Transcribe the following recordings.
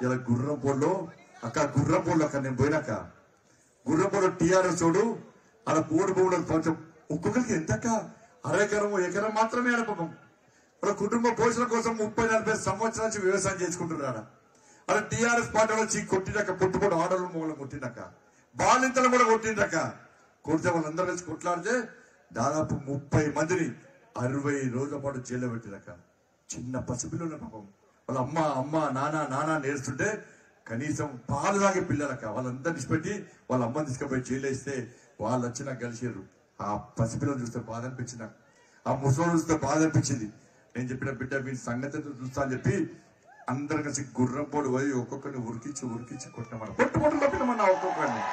ఇలా గుర్రంపోల్లో అక్క గుర్రంపోళ్ళు అక్క నేను పోయినాక గుర్రంపోలో టీఆర్ఎస్ చూడు అలా పోడు భూములకు కొంచెం ఒక్కొక్కరికి ఎంతక్క అరెకరం ఎకరం మాత్రమే అనుపకం వాళ్ళ కుటుంబ పోషణ కోసం ముప్పై నలభై సంవత్సరాల నుంచి వ్యవసాయం చేసుకుంటున్నాడు అలా టీఆర్ఎస్ పార్టీ వచ్చి కొట్టినాక పుట్టుబడి ఆడలు మూలం కొట్టినాక బాలింతలు కూడా కొట్టినాక కొడితే వాళ్ళందరూ కలిసి కొట్లాడితే దాదాపు ముప్పై మందిని అరవై రోజుల పాటు జైల్లో పెట్టినాక చిన్న పసిపిల్లల పాపం వాళ్ళ అమ్మ అమ్మ నాన్న నాన్న నేర్చుంటే కనీసం పాలు తాగే పిల్లలక వాళ్ళందరినీ ఇచ్చిపెట్టి వాళ్ళ అమ్మని తీసుకుపోయి జైలు వేస్తే వాళ్ళు వచ్చి నాకు కలిసారు ఆ పసిపిల్లలు చూస్తే బాధ అనిపించింది నాకు ఆ ముసలి చూస్తే బాధ అనిపించింది నేను చెప్పిన బిడ్డ మీ సంగతి ఏంటో చూస్తా అని చెప్పి అందరు కలిసి గుర్రం పోడు పోయి ఒక్కొక్కరిని ఉరికించి ఉరికించి కొట్టమన్న పొట్టు పొట్టు కొట్టినమన్నా ఒక్కొక్కరిని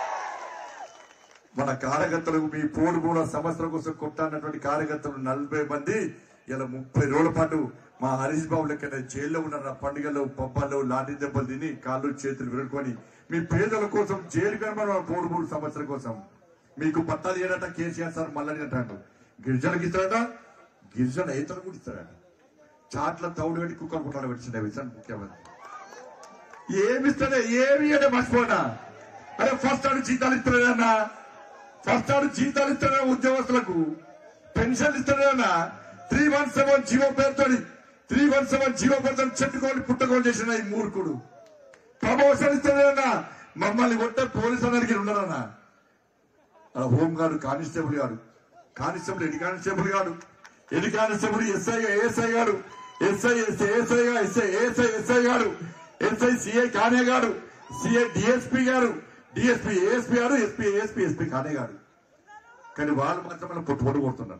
మన కార్యకర్తలకు మీ పోడు మూల సంవత్సరం కోసం కొట్టానటువంటి కార్యకర్తలు నలభై మంది ఇలా ముప్పై రోజుల పాటు మా హరీష్ బాబు లెక్కన జైల్లో ఉన్న పండుగలు పబ్బాలు లాంటి దెబ్బలు తిని కాళ్ళు చేతులు విరుడుకొని మీ పేదల కోసం జైలు కనబడి పోడు మూడు సంవత్సరం కోసం మీకు పట్టాలు ఏడట కేసీఆర్ సార్ మళ్ళీ అంటాడు గిరిజనకి ఇస్తాడట గిరిజన ఏతలు కూడా ఇస్తాడట చాట్ల తౌడు పెట్టి కుక్కలు కుట్టాలు పెట్టిండే విషయం ముఖ్యమంత్రి ఏమి ఇస్తాడే ఏమి ఇయ్యడే మర్చిపోనా అరే ఫస్ట్ ఆడు జీతాలు ఇస్తాడన్నా ఫస్ట్ ఆడు జీతాలు ఇస్తాడే ఉద్యోగస్తులకు పెన్షన్ ఇస్తాడన్నా త్రీ వన్ సెవెన్ జీవో పేరుతో త్రీ వన్ సెవెన్ జీవో పేరుతో చెట్టుకోని పుట్టకోని చేసిన ఈ మూర్ఖుడు ప్రమోషన్ ఇస్తాడన్నా మమ్మల్ని కొట్టే పోలీసు అందరికి ఉండరన్నా అలా హోం గార్డు కానిస్టేబుల్ గాడు కానిస్టేబుల్ ఎడి కానిస్టేబుల్ గాడు ఎడి కానిస్టేబుల్ ఎస్ఐ ఏఎస్ఐ గాడు SI ASI SI ASI SI గాడు ఎస్ఐ సిఐ కానే గాడు సిఐ డిఎస్పీ గారు డిఎస్పీ ఏఎస్పీ గారు ఎస్పీ ఏఎస్పీ ఎస్పీ కానే గాడు కానీ వాళ్ళు మాత్రం మనం పొట్టు పొట్టు కొడుతున్నారు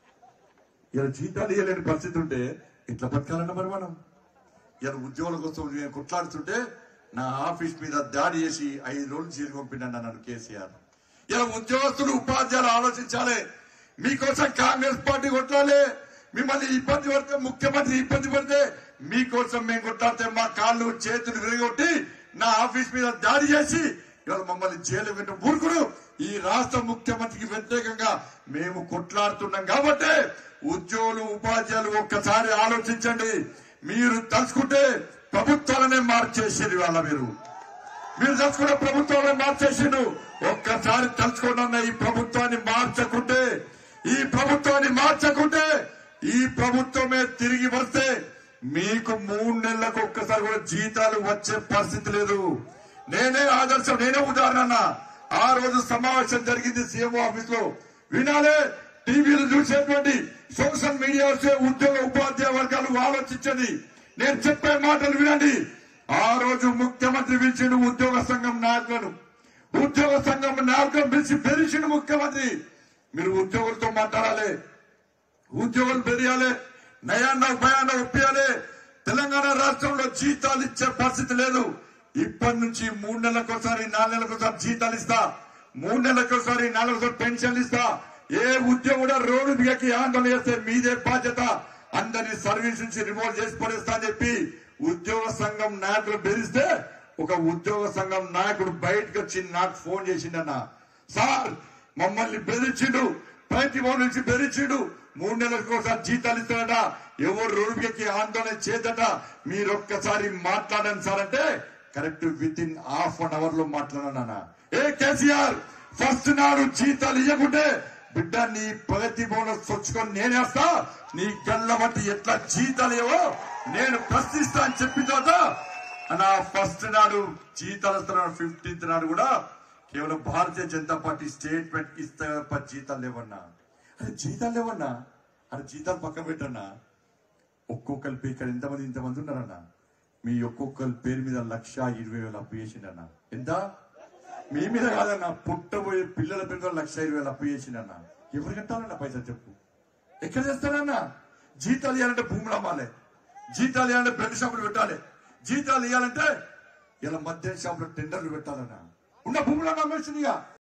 ఇలా జీతాలు ఇవ్వలేని పరిస్థితి ఉంటే ఇట్లా బతకాలన్న మరి మనం ఇలా ఉద్యోగుల కోసం నేను కొట్లాడుతుంటే నా ఆఫీస్ మీద దాడి చేసి ఐదు రోజులు జైలు పంపినాను అన్నాడు కేసీఆర్ ఇలా ఉద్యోగస్తులు ఉపాధ్యాయులు ఆలోచించాలి మీకోసం కాంగ్రెస్ పార్టీ కొట్లాలి మిమ్మల్ని ఇబ్బంది పడితే ముఖ్యమంత్రి ఇబ్బంది పడితే మీకోసం మేము కొట్లాడితే మా కాళ్ళు చేతులు విరగొట్టి నా ఆఫీస్ మీద దాడి చేసి ఇవాళ మమ్మల్ని జైలు పెట్టిన ఊరుకుడు ఈ రాష్ట్ర ముఖ్యమంత్రికి వ్యతిరేకంగా మేము కొట్లాడుతున్నాం కాబట్టి ఉద్యోగులు ఉపాధ్యాయులు ఒక్కసారి ఆలోచించండి మీరు తలుచుకుంటే ప్రభుత్వాలనే మార్చేసేది వాళ్ళ మీరు మీరు తలుచుకున్న ప్రభుత్వాన్ని మార్చేసిండు ఒక్కసారి తలుచుకున్న ఈ ప్రభుత్వాన్ని మార్చకుంటే ఈ ప్రభుత్వాన్ని మార్చకుంటే ఈ ప్రభుత్వమే తిరిగి వస్తే మీకు మూడు నెలలకు ఒక్కసారి కూడా జీతాలు వచ్చే పరిస్థితి లేదు నేనే ఆదర్శం నేనే ఉదాహరణ ఆ రోజు సమావేశం జరిగింది సీఎం ఆఫీస్ లో వినాలే టీవీలు చూసేటువంటి సోషల్ మీడియా వచ్చే ఉద్యోగ ఉపాధ్యాయ వర్గాలు ఆలోచించండి నేను చెప్పే మాటలు వినండి ఆ రోజు ముఖ్యమంత్రి పిలిచిండు ఉద్యోగ సంఘం నాయకులను ఉద్యోగ సంఘం నాయకులను పిలిచి బెదిరించిండు ముఖ్యమంత్రి మీరు ఉద్యోగులతో మాట్లాడాలి ఉద్యోగులు పెరియాలి నయాన్న భయాన్న ఒప్పియాలి తెలంగాణ రాష్ట్రంలో జీతాలు ఇచ్చే పరిస్థితి లేదు ఇప్పటి నుంచి మూడు నెలలకోసారి నాలుగు నెలలకోసారి జీతాలు ఇస్తా మూడు నెలలకోసారి నాలుగు నెలలకోసారి పెన్షన్లు ఇస్తా ఏ ఉద్యోగుడు రోడ్డు దిగకి ఆందోళన చేస్తే మీదే బాధ్యత అందరినీ సర్వీస్ నుంచి రిమోట్ చేసి పడేస్తా అని చెప్పి ఉద్యోగ సంఘం నాయకులు బెదిరిస్తే ఒక ఉద్యోగ సంఘం నాయకుడు బయటకు వచ్చి నాకు ఫోన్ చేసిండన్న సార్ మమ్మల్ని బెదిరించిండు ప్రతి మూడు నుంచి బెదిరించిండు మూడు నెలలకు ఒకసారి జీతాలు ఇస్తాడట ఎవరు రోడ్డుకి ఆందోళన చేద్దట మీరు ఒక్కసారి మాట్లాడండి సార్ అంటే correct within half an hour లో మాట్లాడానా ఏ కేసీఆర్ ఫస్ట్ నాడు జీతాలు ఇవ్వకుంటే బిడ్డ నీ ప్రగతి బోనస్ వచ్చుకొని నేనేస్తా నీ కళ్ళ బట్టి ఎట్లా జీతాలు ఇవ్వో నేను ప్రశ్నిస్తా అని చెప్పిన తర్వాత నా ఫస్ట్ నాడు జీతాలు ఇస్తున్నాడు ఫిఫ్టీన్త్ నాడు కూడా కేవలం భారతీయ జనతా పార్టీ స్టేట్మెంట్ ఇస్తే తప్ప జీతాలు లేవన్నా అరే జీతాలు లేవన్నా అరే జీతాలు పక్కన పెట్టన్నా ఒక్కొక్కరి పేరు ఇక్కడ ఎంతమంది ఇంతమంది ఉన్నారన్నా మీ ఒక్కొక్కరి పేరు మీద లక్ష ఇరవై వేలు అప్పు చేసిండన్నా ఎంత మీ మీద కాదన్నా పుట్టబోయే పిల్లల పేరు మీద లక్ష ఇరవై వేలు అప్పు చేసిండన్నా ఎవరు కట్టాలన్నా పైసలు చెప్పు ఎక్కడ చేస్తారన్నా జీతాలు ఇవ్వాలంటే భూములు అమ్మాలి జీతాలు ఇవ్వాలంటే బెడ్ షాపులు పెట్టాలి జీతాలు ఇవ్వాలంటే ఇలా మద్యం షాపులో టెండర్లు పెట్టాలన్నా ఉన్న భూములను అమ్మేసిందిగా